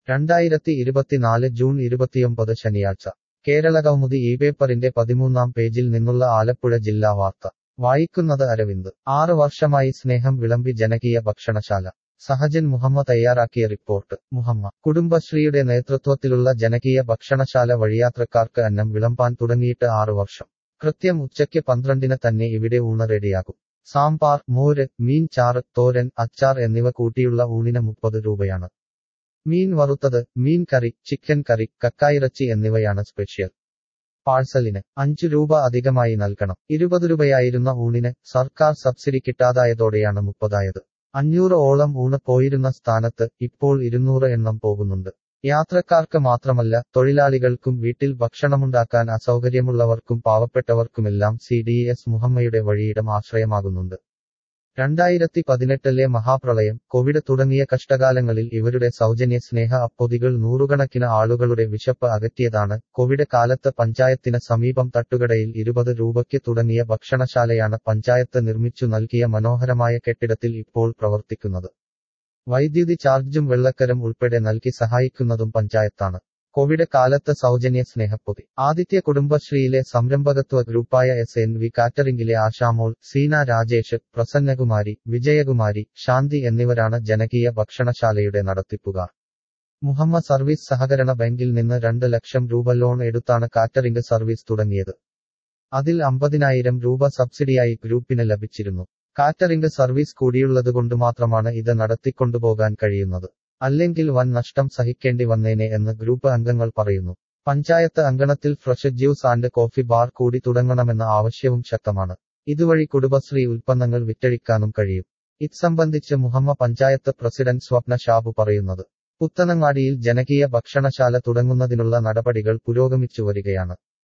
രണ്ടായിരത്തി ഇരുപത്തിനാല് ജൂൺ ഇരുപത്തിയൊമ്പത് ശനിയാഴ്ച കേരളകൗമുദി ഈ പേപ്പറിന്റെ പതിമൂന്നാം പേജിൽ നിന്നുള്ള ആലപ്പുഴ ജില്ലാ വാർത്ത വായിക്കുന്നത് അരവിന്ദ് ആറ് വർഷമായി സ്നേഹം വിളമ്പി ജനകീയ ഭക്ഷണശാല സഹജൻ മുഹമ്മ തയ്യാറാക്കിയ റിപ്പോർട്ട് മുഹമ്മ കുടുംബശ്രീയുടെ നേതൃത്വത്തിലുള്ള ജനകീയ ഭക്ഷണശാല വഴിയാത്രക്കാർക്ക് അന്നം വിളമ്പാൻ തുടങ്ങിയിട്ട് ആറു വർഷം കൃത്യം ഉച്ചയ്ക്ക് പന്ത്രണ്ടിന് തന്നെ ഇവിടെ ഊണ് റെഡിയാകും സാമ്പാർ മോര് മീൻ ചാറ് തോരൻ അച്ചാർ എന്നിവ കൂട്ടിയുള്ള ഊണിന് മുപ്പത് രൂപയാണ് മീൻ വറുത്തത് മീൻ കറി ചിക്കൻ കറി കക്കായിറച്ചി എന്നിവയാണ് സ്പെഷ്യൽ പാഴ്സലിന് അഞ്ചു രൂപ അധികമായി നൽകണം ഇരുപത് രൂപയായിരുന്ന ഊണിന് സർക്കാർ സബ്സിഡി കിട്ടാതായതോടെയാണ് മുപ്പതായത് അഞ്ഞൂറ് ഓളം ഊണ് പോയിരുന്ന സ്ഥാനത്ത് ഇപ്പോൾ ഇരുന്നൂറ് എണ്ണം പോകുന്നുണ്ട് യാത്രക്കാർക്ക് മാത്രമല്ല തൊഴിലാളികൾക്കും വീട്ടിൽ ഭക്ഷണമുണ്ടാക്കാൻ അസൗകര്യമുള്ളവർക്കും പാവപ്പെട്ടവർക്കുമെല്ലാം സി ഡി എസ് മുഹമ്മയുടെ വഴിയിടം ആശ്രയമാകുന്നുണ്ട് രണ്ടായിരത്തി പതിനെട്ടിലെ മഹാപ്രളയം കോവിഡ് തുടങ്ങിയ കഷ്ടകാലങ്ങളിൽ ഇവരുടെ സൗജന്യ സ്നേഹ അപ്പൊതികൾ നൂറുകണക്കിന് ആളുകളുടെ വിശപ്പ് അകറ്റിയതാണ് കോവിഡ് കാലത്ത് പഞ്ചായത്തിന് സമീപം തട്ടുകടയിൽ ഇരുപത് രൂപയ്ക്ക് തുടങ്ങിയ ഭക്ഷണശാലയാണ് പഞ്ചായത്ത് നിർമ്മിച്ചു നൽകിയ മനോഹരമായ കെട്ടിടത്തിൽ ഇപ്പോൾ പ്രവർത്തിക്കുന്നത് വൈദ്യുതി ചാർജും വെള്ളക്കരം ഉൾപ്പെടെ നൽകി സഹായിക്കുന്നതും പഞ്ചായത്താണ് കോവിഡ് കാലത്ത് സൗജന്യ സ്നേഹപ്പൊതി ആദിത്യ കുടുംബശ്രീയിലെ സംരംഭകത്വ ഗ്രൂപ്പായ എസ് എൻ വി കാറ്ററിംഗിലെ ആശാമോൾ സീന രാജേഷ് പ്രസന്നകുമാരി വിജയകുമാരി ശാന്തി എന്നിവരാണ് ജനകീയ ഭക്ഷണശാലയുടെ നടത്തിപ്പുകാർ മുഹമ്മ സർവീസ് സഹകരണ ബാങ്കിൽ നിന്ന് രണ്ട് ലക്ഷം രൂപ ലോൺ എടുത്താണ് കാറ്ററിംഗ് സർവീസ് തുടങ്ങിയത് അതിൽ അമ്പതിനായിരം രൂപ സബ്സിഡിയായി ഗ്രൂപ്പിന് ലഭിച്ചിരുന്നു കാറ്ററിംഗ് സർവീസ് കൂടിയുള്ളതുകൊണ്ട് മാത്രമാണ് ഇത് നടത്തിക്കൊണ്ടുപോകാൻ കഴിയുന്നത് അല്ലെങ്കിൽ വൻ നഷ്ടം സഹിക്കേണ്ടി വന്നേനെ എന്ന് ഗ്രൂപ്പ് അംഗങ്ങൾ പറയുന്നു പഞ്ചായത്ത് അങ്കണത്തിൽ fresh juice and coffee bar കൂടി തുടങ്ങണമെന്ന ആവശ്യവും ശക്തമാണ് ഇതുവഴി കുടുംബശ്രീ ഉൽപ്പന്നങ്ങൾ വിറ്റഴിക്കാനും കഴിയും ഇത് സംബന്ധിച്ച് മുഹമ്മ പഞ്ചായത്ത് പ്രസിഡന്റ് സ്വപ്ന ഷാബു പറയുന്നത് പുത്തനങ്ങാടിയിൽ ജനകീയ ഭക്ഷണശാല തുടങ്ങുന്നതിനുള്ള നടപടികൾ പുരോഗമിച്ചു വരികയാണ്